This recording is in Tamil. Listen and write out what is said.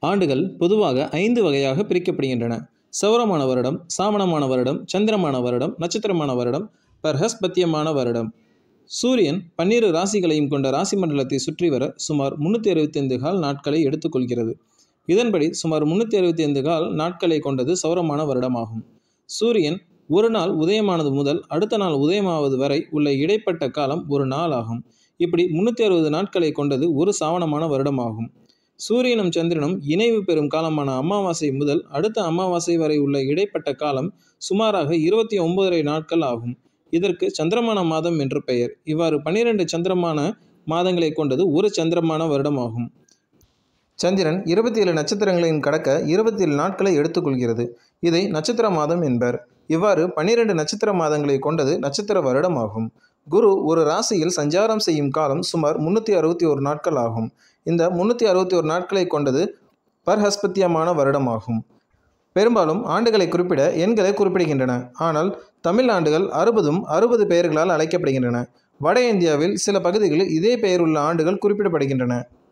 ஆண்டுகள் பொதுவாக ஐந்து வகையாக பிரிக்கப்படுகின்றன சௌரமான வருடம் சாமணமான வருடம் சந்திரமான வருடம் நட்சத்திரமான வருடம் பர்ஹஸ்பத்தியமான வருடம் சூரியன் பன்னிரு ராசிகளையும் கொண்ட ராசி மண்டலத்தை சுற்றி வர சுமார் முன்னூற்றி அறுபத்தைந்து கால் நாட்களை எடுத்துக்கொள்கிறது இதன்படி சுமார் முன்னூற்றி அறுபத்தைந்து கால் நாட்களை கொண்டது சௌரமான வருடமாகும் சூரியன் ஒரு நாள் உதயமானது முதல் அடுத்த நாள் உதயமாவது வரை உள்ள இடைப்பட்ட காலம் ஒரு நாள் ஆகும் இப்படி முன்னூற்றி அறுபது நாட்களை கொண்டது ஒரு சாவணமான வருடமாகும் சூரியனும் சந்திரனும் இணைவு பெறும் காலமான அமாவாசை முதல் அடுத்த அமாவாசை வரை உள்ள இடைப்பட்ட காலம் சுமாராக இருபத்தி ஒன்பதரை நாட்கள் ஆகும் இதற்கு சந்திரமான மாதம் என்று பெயர் இவ்வாறு பன்னிரண்டு சந்திரமான மாதங்களை கொண்டது ஒரு சந்திரமான வருடமாகும் சந்திரன் இருபத்தி ஏழு நட்சத்திரங்களையும் கடக்க இருபத்தி ஏழு நாட்களை எடுத்துக்கொள்கிறது இதை நட்சத்திர மாதம் என்பர் இவ்வாறு பன்னிரண்டு நட்சத்திர மாதங்களை கொண்டது நட்சத்திர வருடமாகும் குரு ஒரு ராசியில் சஞ்சாரம் செய்யும் காலம் சுமார் முன்னூற்றி அறுபத்தி ஒரு நாட்கள் ஆகும் இந்த முன்னூற்றி அறுபத்தி ஒரு நாட்களை கொண்டது பர்ஹஸ்பத்தியமான வருடமாகும் பெரும்பாலும் ஆண்டுகளை குறிப்பிட எண்களை குறிப்பிடுகின்றன ஆனால் தமிழ் ஆண்டுகள் அறுபதும் அறுபது பெயர்களால் அழைக்கப்படுகின்றன வட இந்தியாவில் சில பகுதிகளில் இதே பெயர் உள்ள ஆண்டுகள் குறிப்பிடப்படுகின்றன